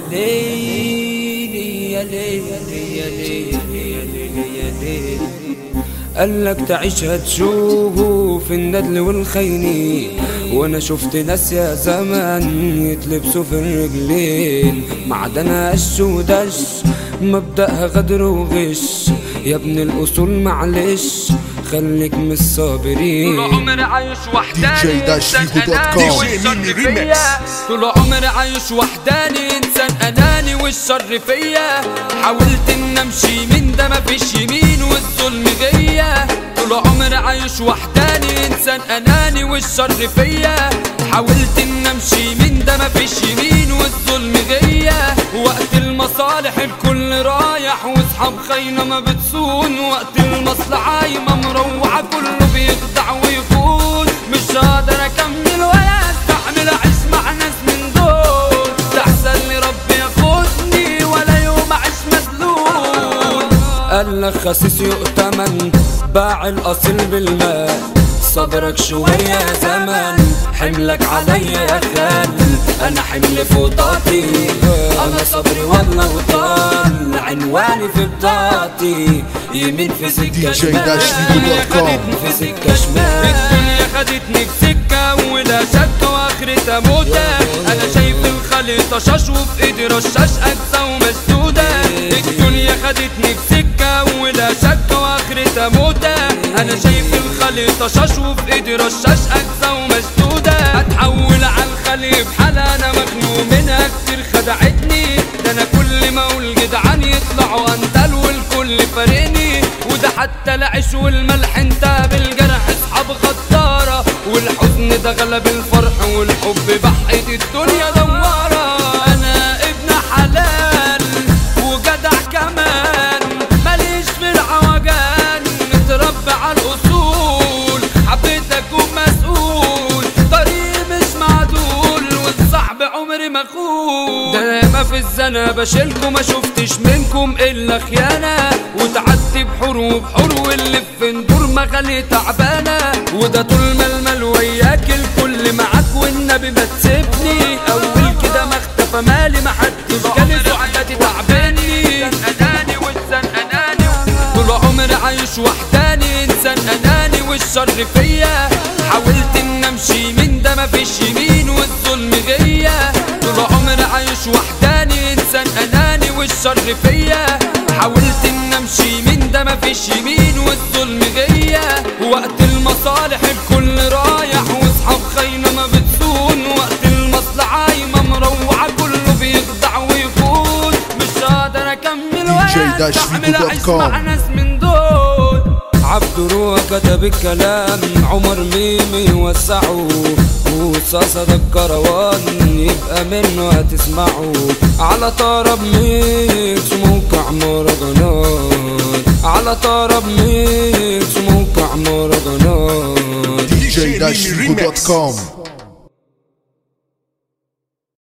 ليلي يا ليلي يا ليلي يا ليلي يا ليلي قالك تعيش هتشوف الندل والخيني وانا شفت ناس يا زمان يتلبسوا في الرجلين معدنها قش ودش مبدأها غدر وغش يا ابن الاصول معلش خليك من الصابرين طول عمري عايش وحداني DJ dash إنسان figo dot أناني com. والشر DJ فيا. Remix. طول عمري عايش وحداني انسان اناني والشر فيا حاولت ان امشي من ده مفيش يمين والظلم غيا طول عمري عايش وحداني انسان اناني والشر فيا حاولت ان امشي من ده مفيش يمين والظلم غيا وقت المصالح الكل رايح واصحاب خاينه ما بتصون وقت المصلحه عايمه مروعه كله بيخدع ويخون مش قادر اكمل ولا استحمل اعيش مع ناس من دول ده احسن لي ربي ياخدني ولا يوم اعيش مذلول قال لك خسيس يؤتمن باع الاصيل بالمال صبرك شوية يا زمن حملك عليا يا خال انا حمل فوطاتي انا صبري والله وطال عنواني في بطاقتي يمين في سكة DJ شمال dash figo dot com. في سكة شمال الدنيا خدتني في سكة ولا شك واخرتها موتة انا شايف الخليطة شاش وفي ايدي رشاش اجزا ومسدودة الدنيا خدتني في سكة ولا شك واخرتها موتة انا شايف الخليطة شاش وفي ايدي رشاش اجزا ومسدودة هتحول على الخليب حالة انا مخنوق منها كتير خدعتني ده انا كل ما اقول جدعان يطلعوا اندل والكل فارقني وده حتى العيش والملح انت بالجرح اصحاب غدارة والحزن ده غلب الفرح والحب بحقت الدنيا دوارة انا ابن حلال وجدع كمان ماليش في العوجان متربى على الاصول حبيت اكون مسؤول طريق مش معدول والصعب عمري ما اخون ده ما في الزنا بشيلكم ما شفتش منكم الا خيانه وتعدي بحور وبحور واللي في ندور مغالي تعبانه وده طول ما المال وياك الكل معاك والنبي ما تسيبني اول كده ما اختفى مالي ما حدش جالي سعادتي تعباني اناني وانسان اناني طول عمري عايش وحداني انسان اناني والشر فيا حاولت ان امشي من ده مفيش يمين والظلم غيا طول عمري عايش وحداني انسان اناني والشر فيا حاولت ان امشي من ده مفيش يمين والظلم غيا وقت المصالح الكل رايح واصحاب خاينه ما بتصون وقت المصلحه عايمه مروعه كله بيخدع ويخون مش قادر اكمل ولا dash استحمل figo dot اعيش com. مع ناس من دول عبد روح كتب الكلام عمر ميمي وسعه وصاصة الكروان يبقى منه هتسمعه على طرب ميكس موقع مهرجانات على طرب ميكس موقع مهرجانات DJ dash figo dot com.